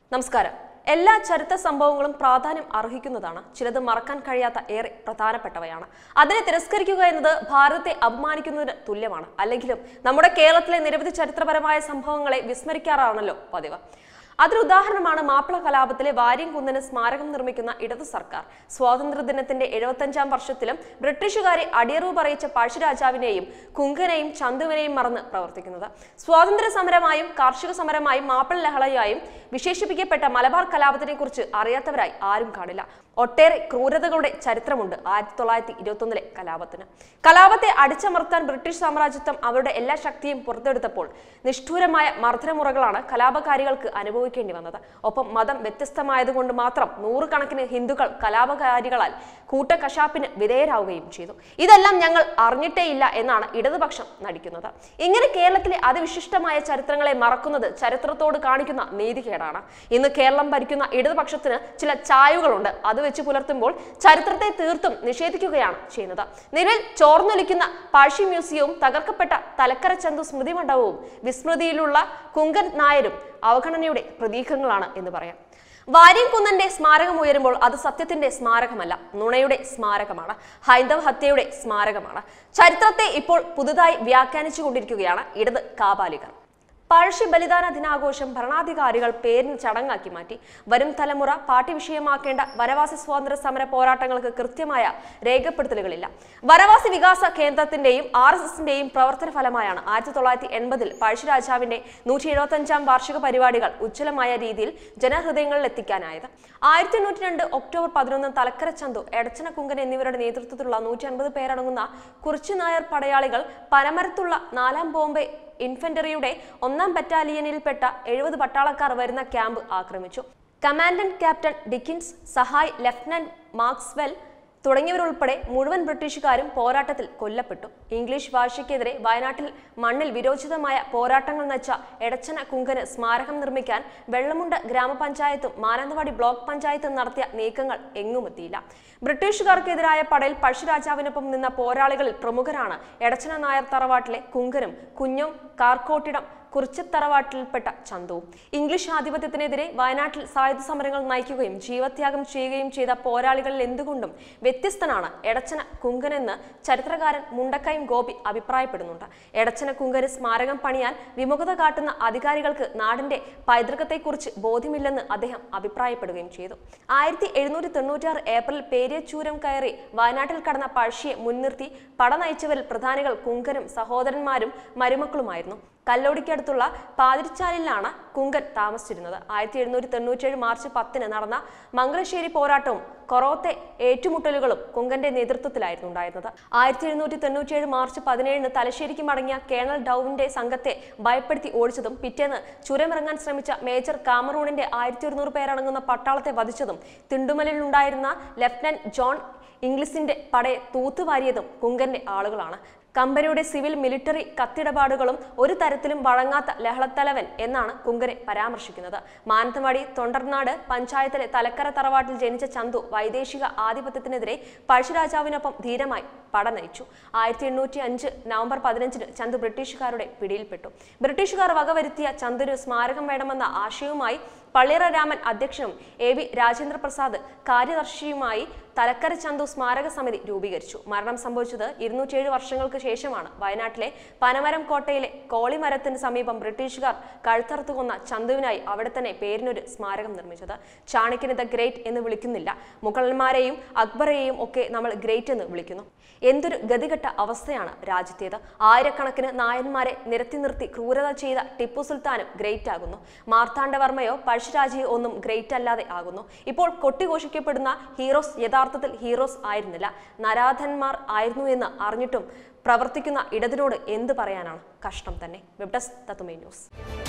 നമസ്കാരം എല്ലാ ചരിത്ര സംഭവങ്ങളും പ്രാധാന്യം അർഹിക്കുന്നതാണ് ചിലത് മറക്കാൻ കഴിയാത്ത ഏറെ പ്രധാനപ്പെട്ടവയാണ് അതിനെ തിരസ്കരിക്കുക എന്നത് ഭാരതത്തെ അപമാനിക്കുന്നതിന് തുല്യമാണ് അല്ലെങ്കിലും നമ്മുടെ കേരളത്തിലെ നിരവധി ചരിത്രപരമായ സംഭവങ്ങളെ വിസ്മരിക്കാറാണല്ലോ പതിവ് അതിന് ഉദാഹരണമാണ് മാപ്പിള കലാപത്തിലെ വാര്യംകുന്നന് സ്മാരകം നിർമ്മിക്കുന്ന ഇടതു സർക്കാർ സ്വാതന്ത്ര്യദിനത്തിന്റെ എഴുപത്തഞ്ചാം വർഷത്തിലും ബ്രിട്ടീഷുകാരെ അടിയറവ് പറയിച്ച പഴശ്ശിരാജാവിനെയും കുങ്കനെയും ചന്തുവിനെയും മറന്ന് പ്രവർത്തിക്കുന്നത് സ്വാതന്ത്ര്യ സമരമായും കാർഷിക സമരമായും മാപ്പിള ലഹളയായും വിശേഷിപ്പിക്കപ്പെട്ട മലബാർ കലാപത്തിനെ കുറിച്ച് അറിയാത്തവരായി ആരും കാണില്ല ഒട്ടേറെ ക്രൂരതകളുടെ ചരിത്രമുണ്ട് ആയിരത്തി തൊള്ളായിരത്തി ഇരുപത്തൊന്നിലെ കലാപത്തിന് കലാപത്തെ അടിച്ചമർത്താൻ ബ്രിട്ടീഷ് സാമ്രാജ്യത്വം അവരുടെ എല്ലാ ശക്തിയും പുറത്തെടുത്തപ്പോൾ നിഷ്ഠൂരമായ മർദ്ദനമുറകളാണ് കലാപകാരികൾക്ക് അനുഭവിക്കേണ്ടി വന്നത് ഒപ്പം മതം വ്യത്യസ്തമായതുകൊണ്ട് മാത്രം നൂറുകണക്കിന് ഹിന്ദുക്കൾ കലാപകാരികളാൽ കൂട്ടക്കശാപ്പിന് വിധേയരാവുകയും ചെയ്തു ഇതെല്ലാം ഞങ്ങൾ അറിഞ്ഞിട്ടേയില്ല എന്നാണ് ഇടതുപക്ഷം നടിക്കുന്നത് ഇങ്ങനെ കേരളത്തിലെ അതിവിശിഷ്ടമായ ചരിത്രങ്ങളെ മറക്കുന്നത് ചരിത്രത്തോട് കാണിക്കുന്ന നീതികേടാണ് ഇന്ന് കേരളം ഭരിക്കുന്ന ഇടതുപക്ഷത്തിന് ചില ചായവുകളുണ്ട് അത് വെച്ച് പുലർത്തുമ്പോൾ ചരിത്രത്തെ തീർത്തും നിഷേധിക്കുകയാണ് ചെയ്യുന്നത് നിലവിൽ ചോർന്നൊലിക്കുന്ന പഴശ്ശി മ്യൂസിയവും തകർക്കപ്പെട്ട തലക്കര ചന്തു സ്മൃതി മണ്ഡപവും വിസ്മൃതിയിലുള്ള കുങ്കൻ നായരും അവഗണനയുടെ പ്രതീകങ്ങളാണ് എന്ന് പറയാം വാര്യംകുന്നന്റെ സ്മാരകം ഉയരുമ്പോൾ അത് സത്യത്തിന്റെ സ്മാരകമല്ല നുണയുടെ സ്മാരകമാണ് ഹൈന്ദവ ഹത്യയുടെ സ്മാരകമാണ് ചരിത്രത്തെ ഇപ്പോൾ പുതുതായി വ്യാഖ്യാനിച്ചു കൊണ്ടിരിക്കുകയാണ് ഇടത് കാപാലികർ പഴശ്ശി ബലിദാന ദിനാഘോഷം ഭരണാധികാരികൾ പേരിന് ചടങ്ങാക്കി മാറ്റി വരും തലമുറ പാഠ്യവിഷയമാക്കേണ്ട വനവാസി സ്വാതന്ത്ര്യ സമര പോരാട്ടങ്ങൾക്ക് കൃത്യമായ രേഖപ്പെടുത്തലുകളില്ല വനവാസി വികാസ കേന്ദ്രത്തിന്റെയും ആർ എസ് എസിന്റെയും പ്രവർത്തന ഫലമായാണ് ആയിരത്തി തൊള്ളായിരത്തി എൺപതിൽ പഴശ്ശിരാജാവിന്റെ നൂറ്റി എഴുപത്തഞ്ചാം വാർഷിക പരിപാടികൾ ഉജ്ജ്വലമായ രീതിയിൽ ജനഹൃദയങ്ങളിൽ എത്തിക്കാനായത് ആയിരത്തി എണ്ണൂറ്റി രണ്ട് ഒക്ടോബർ പതിനൊന്ന് തലക്കര ചന്തു എടച്ചന കുങ്കൻ എന്നിവരുടെ നേതൃത്വത്തിലുള്ള നൂറ്റി അൻപത് പേരടങ്ങുന്ന കുറിച്ചു നായർ പടയാളികൾ പനമരത്തുള്ള നാലാം ബോംബെ ഇൻഫൻട്രിയുടെ ഒന്നാം ബറ്റാലിയനിൽപ്പെട്ട എഴുപത് പട്ടാളക്കാർ വരുന്ന ക്യാമ്പ് ആക്രമിച്ചു commandant captain Dickins Sahay lieutenant Maxwell തുടങ്ങിയവരുൾപ്പെടെ മുഴുവൻ ബ്രിട്ടീഷുകാരും പോരാട്ടത്തിൽ കൊല്ലപ്പെട്ടു ഇംഗ്ലീഷ് ഭാഷയ്ക്കെതിരെ വയനാട്ടിൽ മണ്ണിൽ വിരോചിതമായ പോരാട്ടങ്ങൾ നച്ച എടച്ചന കുങ്കന് സ്മാരകം നിർമ്മിക്കാൻ വെള്ളമുണ്ട ഗ്രാമപഞ്ചായത്തും മാനന്തവാടി ബ്ലോക്ക് പഞ്ചായത്തും നടത്തിയ നീക്കങ്ങൾ എങ്ങുമെത്തിയില്ല ബ്രിട്ടീഷുകാർക്കെതിരായ പടയിൽ പഴശ്ശിരാജാവിനൊപ്പം നിന്ന പോരാളികളിൽ പ്രമുഖരാണ് എടച്ചന നായർ തറവാട്ടിലെ കുങ്കനും കുഞ്ഞും കാർക്കോട്ടിടം കുറിച്ചത്തറവാട്ടിൽപ്പെട്ട ചന്തുവും ഇംഗ്ലീഷ് ആധിപത്യത്തിനെതിരെ വയനാട്ടിൽ സായുധ സമരങ്ങൾ നയിക്കുകയും ജീവത്യാഗം ചെയ്യുകയും ചെയ്ത പോരാളികളിൽ എന്തുകൊണ്ടും വ്യത്യസ്തനാണ് എടച്ചന കുങ്കനെന്ന് ചരിത്രകാരൻ മുണ്ടക്കയം ഗോപി അഭിപ്രായപ്പെടുന്നുണ്ട് എടച്ചന കുങ്കന് സ്മാരകം പണിയാൻ വിമുഖത കാട്ടുന്ന അധികാരികൾക്ക് നാടിന്റെ പൈതൃകത്തെക്കുറിച്ച് ബോധ്യമില്ലെന്ന് അദ്ദേഹം അഭിപ്രായപ്പെടുകയും ചെയ്തു ആയിരത്തി എഴുന്നൂറ്റി തൊണ്ണൂറ്റാറ് ഏപ്രിൽ പേരിയ ചൂരം കയറി വയനാട്ടിൽ കടന്ന പഴശ്ശിയെ മുൻനിർത്തി പട നയിച്ചവരിൽ പ്രധാനികൾ കുങ്കനും സഹോദരന്മാരും മരുമക്കളുമായിരുന്നു കല്ലോടിക്കടുത്തുള്ള പാതിരിച്ചാലിലാണ് കുങ്കൻ താമസിച്ചിരുന്നത് ആയിരത്തി എഴുന്നൂറ്റി തൊണ്ണൂറ്റേഴ് മാർച്ച് പത്തിന് നടന്ന മംഗലശ്ശേരി പോരാട്ടവും കൊറോത്തെ ഏറ്റുമുട്ടലുകളും കുങ്കന്റെ നേതൃത്വത്തിലായിരുന്നു ഉണ്ടായിരുന്നത് ആയിരത്തി എഴുന്നൂറ്റി തൊണ്ണൂറ്റേഴ് മാർച്ച് പതിനേഴിന് തലശ്ശേരിക്ക് മടങ്ങിയ കേണൽ ഡൌവിന്റെ സംഘത്തെ ഭയപ്പെടുത്തി ഓടിച്ചതും പിറ്റേന്ന് ചുരമിറങ്ങാൻ ശ്രമിച്ച മേജർ കാമറൂണിന്റെ ആയിരത്തി ഒരുന്നൂറ് പേരടങ്ങുന്ന പട്ടാളത്തെ വധിച്ചതും തിണ്ടുമലിലുണ്ടായിരുന്ന ലഫ്റ്റനന്റ് ജോൺ ഇംഗ്ലീസിന്റെ പടയെ തൂത്തുവാരിയതും കുങ്കന്റെ ആളുകളാണ് കമ്പനിയുടെ സിവിൽ മിലിറ്ററി കത്തിടപാടുകളും ഒരു തരത്തിലും വഴങ്ങാത്ത ലഹളത്തലവൻ എന്നാണ് കുങ്കനെ പരാമർശിക്കുന്നത് മാനന്തവാടി തൊണ്ടർനാട് പഞ്ചായത്തിലെ തലക്കര തറവാട്ടിൽ ജനിച്ച ചന്തു വൈദേശിക ആധിപത്യത്തിനെതിരെ പഴശ്ശിരാജാവിനൊപ്പം ധീരമായി പട നയിച്ചു ആയിരത്തി എണ്ണൂറ്റി അഞ്ച് നവംബർ പതിനഞ്ചിന് ചന്തു ബ്രിട്ടീഷുകാരുടെ പിടിയിൽപ്പെട്ടു ബ്രിട്ടീഷുകാർ വകവരുത്തിയ ചന്തുന് സ്മാരകം വേണമെന്ന ആശയവുമായി പള്ളിയറ രാമൻ അധ്യക്ഷനും എ വി രാജേന്ദ്ര പ്രസാദ് കാര്യദർശിയുമായി തലക്കര ചന്തു സ്മാരക സമിതി രൂപീകരിച്ചു മരണം സംഭവിച്ചത് ഇരുന്നൂറ്റിയേഴ് വർഷങ്ങൾക്ക് ശേഷമാണ് വയനാട്ടിലെ പനമരം കോട്ടയിലെ കോളിമരത്തിന് സമീപം ബ്രിട്ടീഷുകാർ കഴുത്തറുത്തു കൊന്ന ചന്തുവിനായി അവിടെ തന്നെ പേരിനൊരു സ്മാരകം നിർമ്മിച്ചത് ചാണക്യന് ദ ഗ്രേറ്റ് എന്ന് വിളിക്കുന്നില്ല മുഗളന്മാരെയും അക്ബറെയും ഒക്കെ നമ്മൾ ഗ്രേറ്റ് എന്ന് വിളിക്കുന്നു എന്തൊരു ഗതികെട്ട അവസ്ഥയാണ് രാജ്യത്തേത് ആയിരക്കണക്കിന് നായന്മാരെ നിരത്തി നിർത്തി ക്രൂരത ചെയ്ത ടിപ്പു സുൽത്താനും ഗ്രേറ്റ് ആകുന്നു മാർത്താണ്ഡവർമ്മയോ പഴശ്ശിരാജയോ ഒന്നും ഗ്രേറ്റ് അല്ലാതെ ആകുന്നു ഇപ്പോൾ കൊട്ടിഘോഷിക്കപ്പെടുന്ന ഹീറോസ് യഥാർത്ഥത്തിൽ ഹീറോസ് ആയിരുന്നില്ല നരാധന്മാർ ആയിരുന്നു എന്ന് അറിഞ്ഞിട്ടും പ്രവർത്തിക്കുന്ന ഇടതിനോട് എന്ത് പറയാനാണ് കഷ്ടം തന്നെ വെബ് ഡെസ്ക് തത്തുമേ ന്യൂസ്